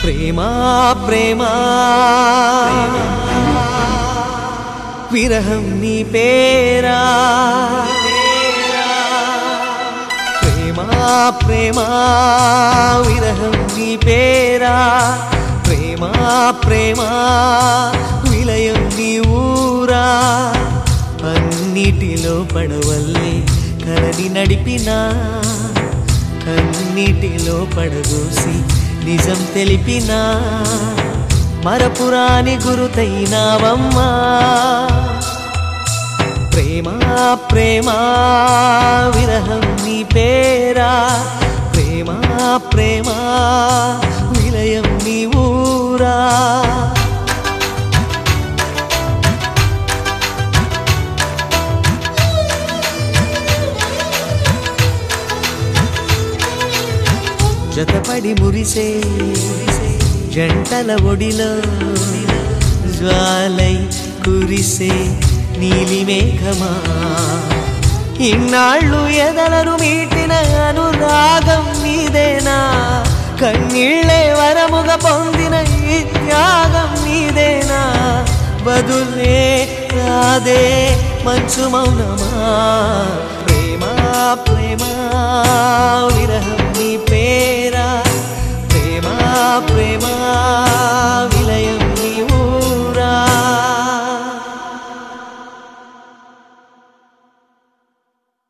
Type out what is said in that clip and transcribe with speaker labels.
Speaker 1: ప్రేమా ప్రేమా విరహం నీ పేరా ప్రేమా ప్రేమా విరహం నీ పేరా ప్రేమా ప్రేమా విలయం నీ ఊరా అన్నిటిలో పడవల్లే కలని నడిపినా కన్నిటిలో పడదూసి నిజం తెలిపినా మరపురాని గురుతైనావమ్మా ప్రేమా ప్రేమా విరహం నీ పేరా ప్రేమా ప్రేమా విలయం నీ ఊరా జతపడి మురిసే జంటల ఒడిలో జ్వాలై కురిసే నీలి మేఘమా ఇన్నాళ్ళు ఎదలను మీటిన అనురాగం నీదేనా కన్నీళ్ళే వరముగా పొందిన ఈ త్యాగం నీదేనా బదులే రాదే మంచు మౌనమా